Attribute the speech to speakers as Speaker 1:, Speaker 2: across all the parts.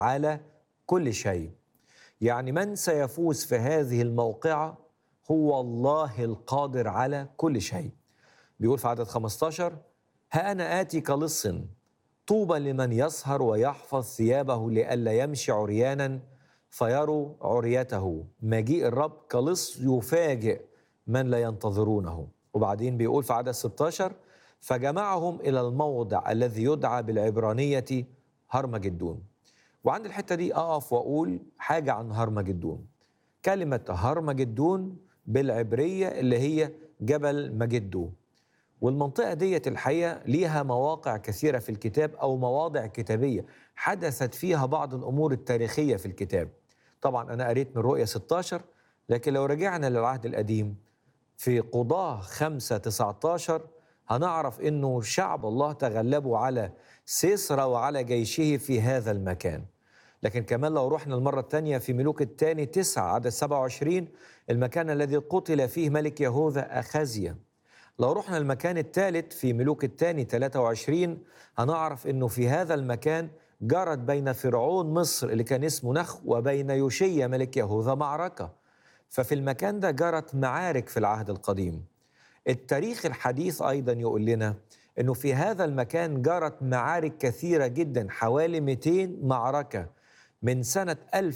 Speaker 1: على كل شيء يعني من سيفوز في هذه الموقعة هو الله القادر على كل شيء بيقول في عدد 15 ها أنا آتي كلص طوبى لمن يسهر ويحفظ ثيابه لئلا يمشي عريانا فيروا عريته مجيء الرب كلص يفاجئ من لا ينتظرونه وبعدين بيقول في عدد 16 فجمعهم إلى الموضع الذي يدعى بالعبرانية هرمجدون وعند الحتة دي أقف وأقول حاجة عن هرمجدون كلمة هرمجدون بالعبرية اللي هي جبل مجدو والمنطقة ديت الحقيقة ليها مواقع كثيرة في الكتاب أو مواضع كتابية حدثت فيها بعض الأمور التاريخية في الكتاب طبعا أنا قريت من رؤية 16 لكن لو رجعنا للعهد القديم في قضاة 5 19 هنعرف انه شعب الله تغلبوا على سيسرا وعلى جيشه في هذا المكان لكن كمان لو رحنا المرة الثانية في ملوك الثاني تسعة عدد 27 المكان الذي قتل فيه ملك يهوذا أخازيا لو رحنا المكان الثالث في ملوك الثاني 23 هنعرف انه في هذا المكان جرت بين فرعون مصر اللي كان اسمه نخ وبين يوشيا ملك يهوذا معركة ففي المكان ده جرت معارك في العهد القديم التاريخ الحديث ايضا يقول لنا انه في هذا المكان جرت معارك كثيره جدا حوالي 200 معركه من سنه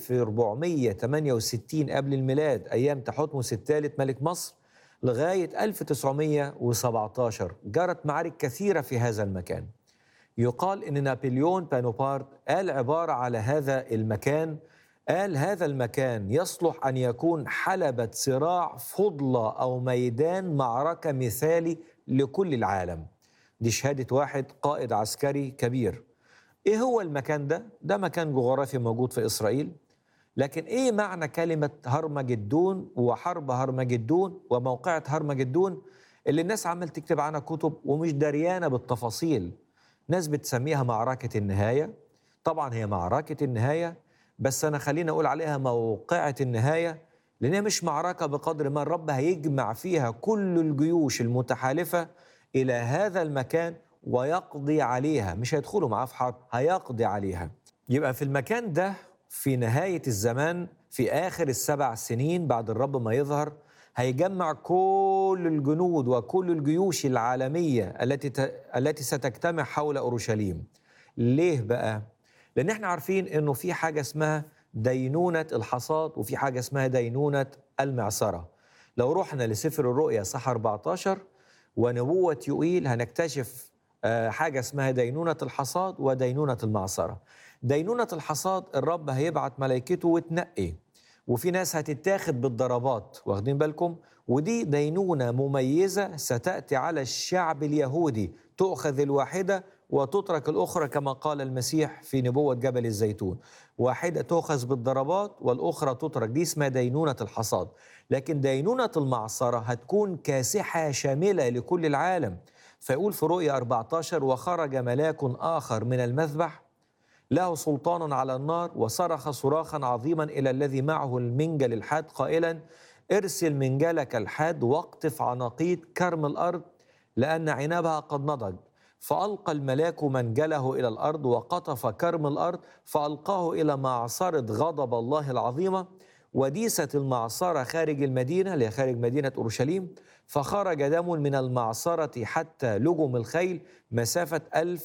Speaker 1: 1468 قبل الميلاد ايام تحتمس الثالث ملك مصر لغايه 1917 جرت معارك كثيره في هذا المكان يقال ان نابليون بانوبارت قال عباره على هذا المكان قال هذا المكان يصلح ان يكون حلبة صراع فضلة او ميدان معركة مثالي لكل العالم. دي شهادة واحد قائد عسكري كبير. ايه هو المكان ده؟ ده مكان جغرافي موجود في اسرائيل. لكن ايه معنى كلمة هرمجدون وحرب هرمجدون وموقعة هرمجدون اللي الناس عمال تكتب عنها كتب ومش دريانة بالتفاصيل. ناس بتسميها معركة النهاية. طبعا هي معركة النهاية بس انا خليني اقول عليها موقعة النهاية لانها مش معركة بقدر ما الرب هيجمع فيها كل الجيوش المتحالفة الى هذا المكان ويقضي عليها مش هيدخلوا معاه في حرب هيقضي عليها يبقى في المكان ده في نهاية الزمان في آخر السبع سنين بعد الرب ما يظهر هيجمع كل الجنود وكل الجيوش العالمية التي ت... التي ستجتمع حول أورشليم ليه بقى؟ لان احنا عارفين انه في حاجه اسمها دينونه الحصاد وفي حاجه اسمها دينونه المعصره لو رحنا لسفر الرؤيا صح 14 ونبوه يوئيل هنكتشف حاجه اسمها دينونه الحصاد ودينونه المعصره دينونه الحصاد الرب هيبعت ملائكته وتنقي وفي ناس هتتاخد بالضربات واخدين بالكم ودي دينونه مميزه ستاتي على الشعب اليهودي تؤخذ الواحده وتترك الأخرى كما قال المسيح في نبوة جبل الزيتون واحدة تؤخذ بالضربات والأخرى تترك دي اسمها دينونة الحصاد لكن دينونة المعصرة هتكون كاسحة شاملة لكل العالم فيقول في رؤيا 14 وخرج ملاك آخر من المذبح له سلطان على النار وصرخ صراخا عظيما إلى الذي معه المنجل الحاد قائلا ارسل منجلك الحاد واقطف عناقيد كرم الأرض لأن عنبها قد نضج فألقى الملاك منجله إلى الأرض وقطف كرم الأرض فألقاه إلى معصرة غضب الله العظيمة وديست المعصرة خارج المدينة اللي خارج مدينة أورشليم فخرج دم من المعصرة حتى لجم الخيل مسافة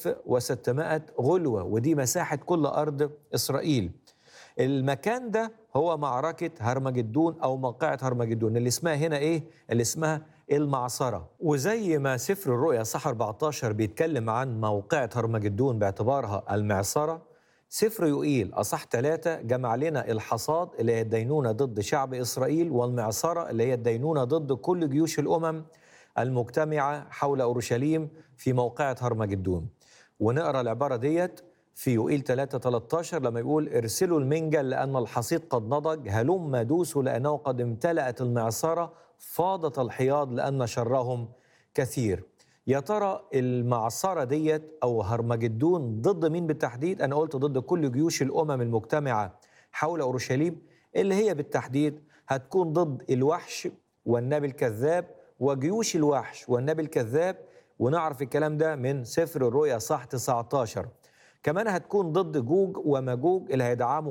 Speaker 1: 1600 غلوة ودي مساحة كل أرض إسرائيل المكان ده هو معركة هرمجدون أو موقعة هرمجدون اللي اسمها هنا إيه؟ اللي اسمها المعصرة وزي ما سفر الرؤيا صح 14 بيتكلم عن موقعة هرمجدون باعتبارها المعصرة سفر يوئيل أصح ثلاثة جمع لنا الحصاد اللي هي الدينونة ضد شعب إسرائيل والمعصرة اللي هي الدينونة ضد كل جيوش الأمم المجتمعة حول أورشليم في موقعة هرمجدون ونقرأ العبارة ديت في يوئيل 3 13 لما يقول ارسلوا المنجل لأن الحصيد قد نضج هلم دوسوا لأنه قد امتلأت المعصرة فاضت الحياض لأن شرهم كثير يا ترى المعصرة ديت أو هرمجدون ضد مين بالتحديد؟ أنا قلت ضد كل جيوش الأمم المجتمعة حول أورشليم اللي هي بالتحديد هتكون ضد الوحش والنبي الكذاب وجيوش الوحش والنبي الكذاب ونعرف الكلام ده من سفر الرؤيا صح 19 كمان هتكون ضد جوج وماجوج اللي هيدعموا